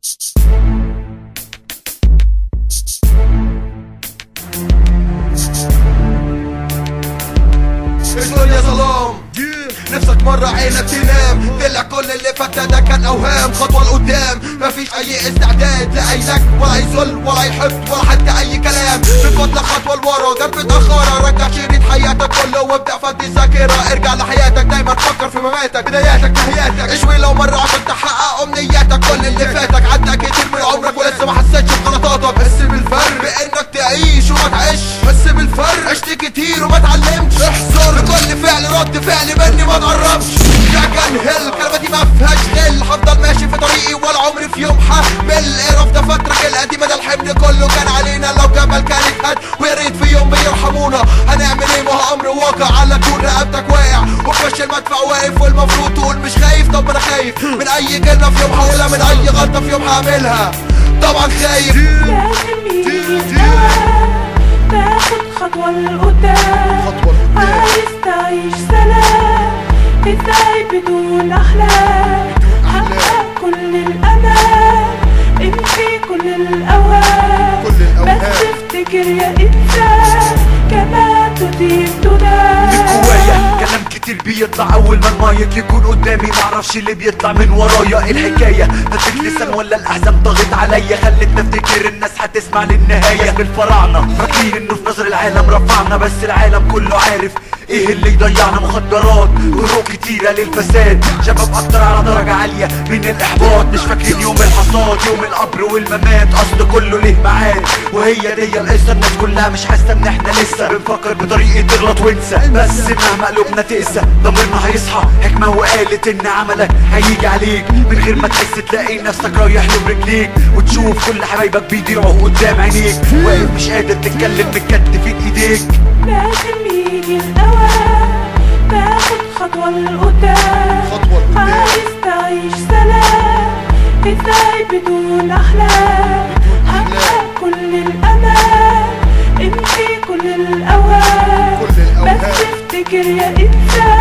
الدنيا ظلام نفسك مرة عينك تنام طلع كل اللي فات ده كان اوهام خطوة لقدام مفيش اي استعداد لا ايدك ولا يذل ولا يحب ولا حتى اي كلام بفضلك خطوة لورا جنب متأخرة رجع شريط حياتك كله وابدأ فدي الذاكرة ارجع لحياتك دايما فكر في مماتك بداياتك نهاياتك اشوي لو مرة عشان تحقق امنياتك كل اللي فاتك عدى كتير من عمرك ولسه ما حسيتش بغلطاتك بس بالفرق بانك تعيش وما تعيش بس بالفرق عشت كتير وما اتعلمتش احذر لكل فعل رد فعل مني ما تقربش جاجن هيل كلمتي ما فيهاش غل هفضل ماشي في طريقي ولا عمري في يوم هحمل قرف دفاترك القديمة ده الحمل كله كان علينا لو جبل كانت هد ويا ريت في يوم بيرحمونا هنعمل ايه ما هو امر واقع على طول رقبتك واقع وفش المدفع واقف والمفروض تقول مش خايف طب انا خايف من اي كلمة في يوم هقولها من اي غلطة في يوم هعملها طبعا خايف لازم يجي الأوان تاخد خطوة لقدام خطوة لقدام. عايز تعيش سلام ازاي بدون أحلام حقق كل الأمان امشي كل الأوان كل الأوهام. بس افتكر يا إنسان كما تدين تنام من جوايا كلام كتير بيطلع اول ما المايك يكون قدامي معرفش اللي بيطلع من ورايا إيه الحكايه هديك لسان ولا الاحزان ضغط عليا خلتني افتكر الناس هتسمع للنهايه من الفراعنه فاكرين انه في نظر العالم رفعنا بس العالم كله عارف ايه اللي يضيعنا مخدرات طرق كتيرة للفساد شباب اكتر على درجة عالية من الاحباط مش فاكرين يوم الحصاد يوم القبر والممات اصل كله ليه معاد وهي دي القصة الناس كلها مش حاسة ان احنا لسه بنفكر بطريقة تغلط وانسى بس مهما قلوبنا تقسى ضميرنا هيصحى حكمة وقالت ان عملك هيجي عليك من غير ما تحس تلاقي نفسك رايح له برجليك وتشوف كل حبايبك بيضيعوا قدام عينيك واقف مش قادر تتكلم متكتفين ايديك لازم يجي الأوان تاخد خطوة لقدام خطوة لقدام. عايز تعيش سلام ازاي بدون أحلام حقق كل الأمان امشي كل الأوان كل الأوهام. بس افتكر يا إنسان